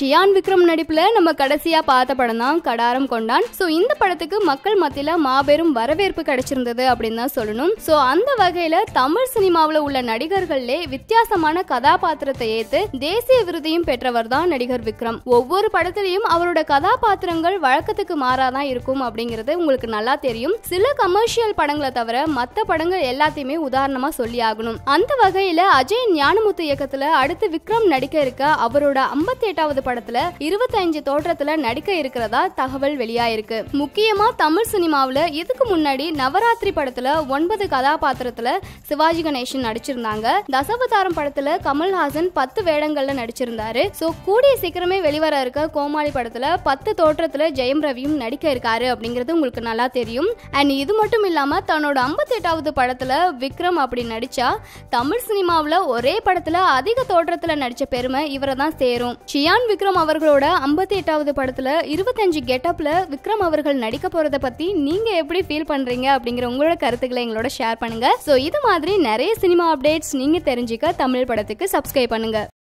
ஷியான் விக்ரம் நடிப்புல நம்ம கடைசியா பார்த்த படம் தான் கடாரம் கொண்டான் சோ இந்த படத்துக்கு மக்கள் மத்தியில மாபெரும் வரவேற்பு கிடைச்சிருந்தது அப்படின்னு தான் சொல்லணும் சோ அந்த வகையில தமிழ் சினிமாவுல உள்ள நடிகர்கள்லே வித்தியாசமான கதாபாத்திரத்தை ஏத்து தேசிய விருதையும் பெற்றவர் தான் நடிகர் விக்ரம் ஒவ்வொரு படத்திலையும் அவரோட கதாபாத்திரங்கள் வழக்கத்துக்கு மாறாதான் இருக்கும் அப்படிங்கிறது உங்களுக்கு நல்லா தெரியும் சில கமர்ஷியல் படங்களை தவிர மத்த படங்கள் எல்லாத்தையுமே உதாரணமா சொல்லி ஆகணும் அந்த வகையில அஜய் ஞானமுத்து இயக்கத்துல அடுத்து விக்ரம் நடிக்க இருக்க அவரோட ஐம்பத்தி எட்டாவது படத்துல இருபத்தஞ்சு தோற்றத்துல நடிக்க இருக்கிறதா தகவல் வெளியாயிருக்கு முக்கியமா தமிழ் சினிமாவுல இதுக்கு முன்னாடி நவராத்திரி படத்துல ஒன்பது கதாபாத்திரத்துல சிவாஜி கணேசன் நடிச்சிருந்தாங்க தசவதாரம் படத்துல கமல்ஹாசன் பத்து வேடங்கள்ல நடிச்சிருந்தாரு சோ கூடிய சீக்கிரமே வெளிவர இருக்க கோமாளி படத்துல பத்து தோற்றத்துல ஜெயம் ரவியும் நடிக்க இருக்காரு அப்படிங்கிறது உங்களுக்கு நல்லா தெரியும் அண்ட் இது மட்டும் இல்லாம தன்னோட ஐம்பத்தி எட்டாவது படத்துல விக்ரம் அப்படி நடிச்சா தமிழ் சினிமாவுல ஒரே படத்துல அதிக தோற்றத்துல நடிச்ச பெருமை இவரை தான் சேரும் ஷியான் விக்ரம் அவர்களோட ஐம்பத்தி எட்டாவது படத்துல இருபத்தஞ்சு கெட்டப்ல விக்ரம் அவர்கள் நடிக்க போறத பத்தி நீங்க எப்படி ஃபீல் பண்றீங்க அப்படிங்கிற உங்களோட கருத்துக்களை எங்களோட ஷேர் பண்ணுங்க சோ இது மாதிரி நிறைய சினிமா அப்டேட்ஸ் நீங்க தெரிஞ்சுக்க தமிழ் படத்துக்கு சப்ஸ்கிரைப் பண்ணுங்க